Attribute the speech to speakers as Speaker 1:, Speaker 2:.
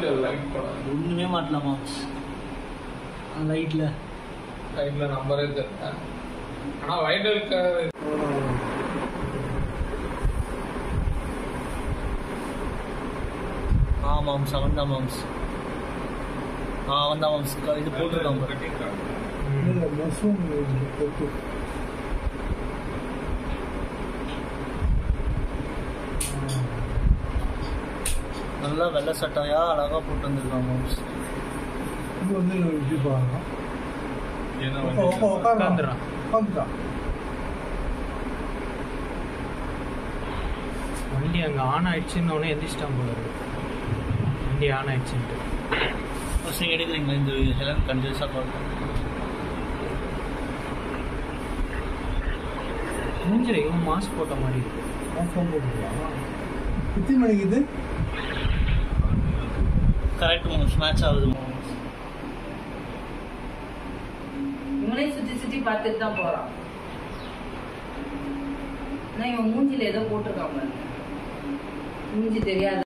Speaker 1: Light light படம்
Speaker 2: ஒன்றுமே மாட்டலாம் moms லைட்டில்
Speaker 1: லைட்ல நம்பரே தெரியல ஆனா வைட் இருக்காது
Speaker 2: ஆ மாம்ஸ் அவன் தான் மாம்ஸ் ஆ அவன் தான் மாம்ஸ் இது போட்டிருக்கான் பாரு.
Speaker 3: இல்லை மஷ்ரூம் தொட்டு
Speaker 2: நல்லா வெள்ளை சட்டையா அழகா போட்டு வந்திருக்கான் மாம்ஸ்
Speaker 3: இது வந்து இப்படி பாருங்க
Speaker 1: ஏன்னா
Speaker 3: உட்காந்துறான்
Speaker 4: உட்காந்துறான்.
Speaker 3: உட்காந்துறான்
Speaker 4: வண்டி அங்கே ஆன் ஆயிடுச்சுன்னு உடனே எந்திரிச்சிட்டான் போல இருக்கு வண்டி ஆன் ஆயிடுச்சுன்ட்டு
Speaker 2: ஃபர்ஸ்ட் நீங்கள் எடுக்கிறீங்களா இந்த ஹெலன் கண்டினியூஸாக கால்
Speaker 4: மூஞ்சில இவன் மாஸ்க் போட்ட மாதிரி இருக்கு
Speaker 3: மாசம் போட்டுக்கலாம் எத்தனை மணிக்கு இது
Speaker 2: கரெக்ட் மாம்ஸ் மேட்ச் ஆகுது மாம்ஸ்
Speaker 5: இவனே சுத்தி சுத்தி பார்த்துட்டு தான் போறான் ஆனா இவன் மூஞ்சில ஏதோ போட்டிருக்கான் பாருங்க. மூஞ்சி தெரியாத